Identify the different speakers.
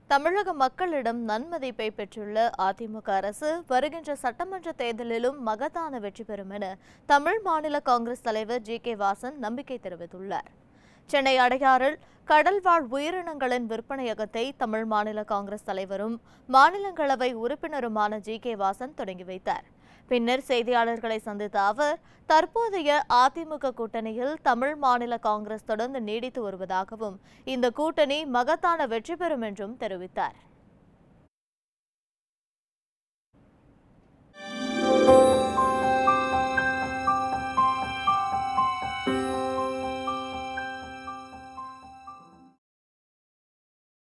Speaker 1: தமிழக மக்களிடம் நன்மதிப்பை பெற்றுள்ள அதிமுக அரசு வருகின்ற சட்டமன்ற தேர்தலிலும் மகத்தான வெற்றி பெறும் என தமிழ் மாநில காங்கிரஸ் தலைவர் ஜி கே வாசன் நம்பிக்கை தெரிவித்துள்ளார் சென்னை அடையாறில் கடல்வாழ் உயிரினங்களின் விற்பனையகத்தை தமிழ் மாநில காங்கிரஸ் தலைவரும் மாநிலங்களவை உறுப்பினருமான ஜி கே வாசன் தொடங்கி வைத்தார் பின்னர் செய்தியாளர்களை சந்தித்த அவர் தற்போதைய அதிமுக கூட்டணியில் தமிழ் மாநில காங்கிரஸ் தொடர்ந்து நீடித்து வருவதாகவும் இந்த கூட்டணி மகத்தான வெற்றி பெறும் என்றும் தெரிவித்தார்